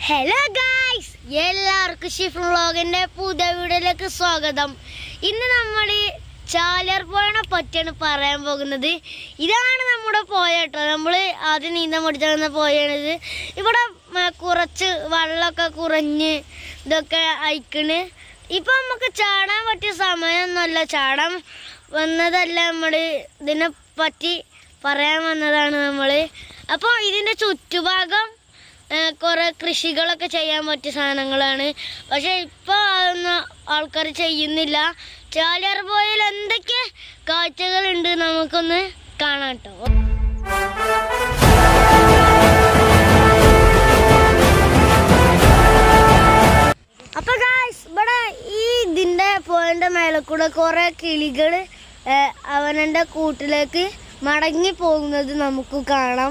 hello guys എല്ലാവർക്കും ഷിഫ് വ്ളോഗിന്റെ പുതിയ വീഡിയോയിലേക്ക് സ്വാഗതം ഇന്ന് നമ്മൾ ചാലിയാർ പുഴനെ പറ്റിയാണ് പറയാൻ പോകുന്നത് ഇതാണ് നമ്മുടെ പുഴ കേട്ടോ നമ്മൾ ആദ്യം നീന്താൻ പഠിച്ചാൽ പുഴയാണിത് ഇവിടെ മ, കുറച്ച് വെള്ളമൊക്കെ കുറഞ്ഞ് ഇതൊക്കെ അയക്കണ് ഇപ്പൊ നമുക്ക് ചാടാൻ പറ്റിയ സമയമൊന്നുമല്ല ചാടാൻ വന്നതല്ല നമ്മൾ ഇതിനെ പറ്റി പറയാൻ വന്നതാണ് നമ്മൾ അപ്പോൾ ഇതിൻ്റെ ചുറ്റുഭാഗം കുറെ കൃഷികളൊക്കെ ചെയ്യാൻ പറ്റിയ സാധനങ്ങളാണ് പക്ഷെ ഇപ്പൊ അതൊന്നും ആൾക്കാർ ചെയ്യുന്നില്ല ചാലിയാർ പോയാൽ എന്തൊക്കെ കാഴ്ചകളുണ്ട് നമുക്കൊന്ന് കാണാം കേട്ടോ അപ്പൊ ഗായ്സ് ഇവിടെ ഈ ഇതിന്റെ പോയിന്റ് മേലെ കൂടെ കുറെ കിളികൾ അവനന്റെ കൂട്ടിലേക്ക് മടങ്ങി പോകുന്നത് നമുക്ക് കാണാം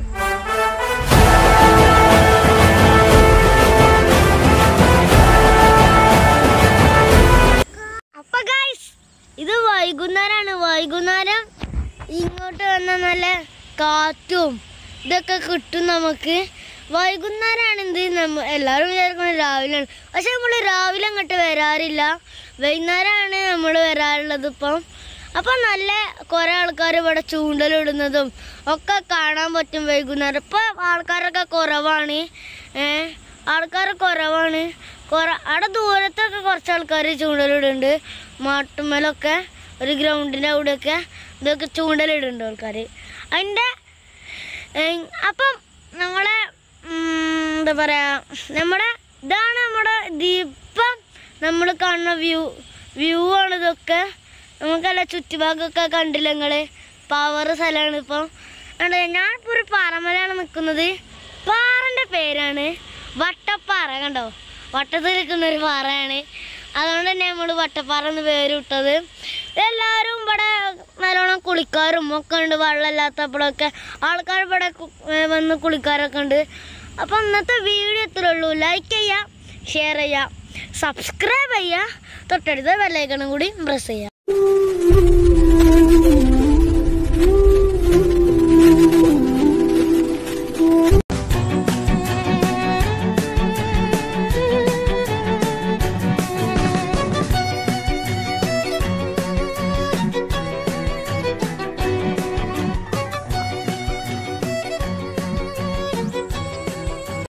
അപ്പൊ ഗായ്സ് ഇത് വൈകുന്നേരമാണ് വൈകുന്നേരം ഇങ്ങോട്ട് വന്ന നല്ല കാറ്റും ഇതൊക്കെ കിട്ടും നമുക്ക് വൈകുന്നേരമാണ് എന്ത് നമ്മ എല്ലാവരും വിചാരിക്കുന്നത് രാവിലെയാണ് പക്ഷെ നമ്മൾ രാവിലെ അങ്ങോട്ട് വരാറില്ല വൈകുന്നേരമാണ് നമ്മൾ വരാറുള്ളത് ഇപ്പം അപ്പം നല്ല കുറേ ആൾക്കാർ ഇവിടെ ചൂണ്ടലിടുന്നതും ഒക്കെ കാണാൻ പറ്റും വൈകുന്നേരം ഇപ്പം ആൾക്കാരൊക്കെ കുറവാണ് ഏഹ് ആൾക്കാർ കുറവാണ് കുറ അവിടെ ദൂരത്തൊക്കെ കുറച്ച് ആൾക്കാർ ചൂണ്ടലിടുന്നുണ്ട് മാട്ടുമ്മലൊക്കെ ഒരു ഗ്രൗണ്ടിൻ്റെ അവിടെയൊക്കെ ഇതൊക്കെ ചൂണ്ടലിടുന്നുണ്ട് ആൾക്കാർ അതിൻ്റെ ഏഹ്, അപ്പം നമ്മളെ ഉം, എന്താ പറയുക നമ്മുടെ ഇതാണ് നമ്മുടെ ദീപം നമ്മൾ കാണുന്ന വ്യൂ വ്യൂ ആണ് ഇതൊക്കെ നമുക്കല്ല ചുറ്റുഭാഗമൊക്കെ കണ്ടില്ല നിങ്ങള് പവർ സ്ഥലമാണ് ഇപ്പം ഉണ്ട് ഞാനിപ്പോൾ ഒരു പാറമലയാണ് നിൽക്കുന്നത് പാറൻ്റെ പേരാണ് വട്ടപ്പാറ കണ്ടോ വട്ടത്തിൽ നിൽക്കുന്ന ഒരു പാറയാണ് അതുകൊണ്ട് തന്നെ നമ്മൾ വട്ടപ്പാറ എന്ന് പേര് വിട്ടത് എല്ലാവരും ഇവിടെ നല്ലോണം കുളിക്കാരും ഒക്കെ ഉണ്ട് വെള്ളമില്ലാത്തപ്പോഴൊക്കെ ആൾക്കാർ ഇവിടെ കു- ഏ, വന്ന് കുളിക്കാരൊക്കെ ഉണ്ട് അപ്പം ഇന്നത്തെ വീഡിയോ ഇത്രേ ഉള്ളൂ ലൈക്ക് ചെയ്യുക ഷെയർ ചെയ്യുക സബ്സ്ക്രൈബ് ചെയ്യുക തൊട്ടടുത്ത ബെല്ലൈക്കണും കൂടി പ്രസ് ചെയ്യുക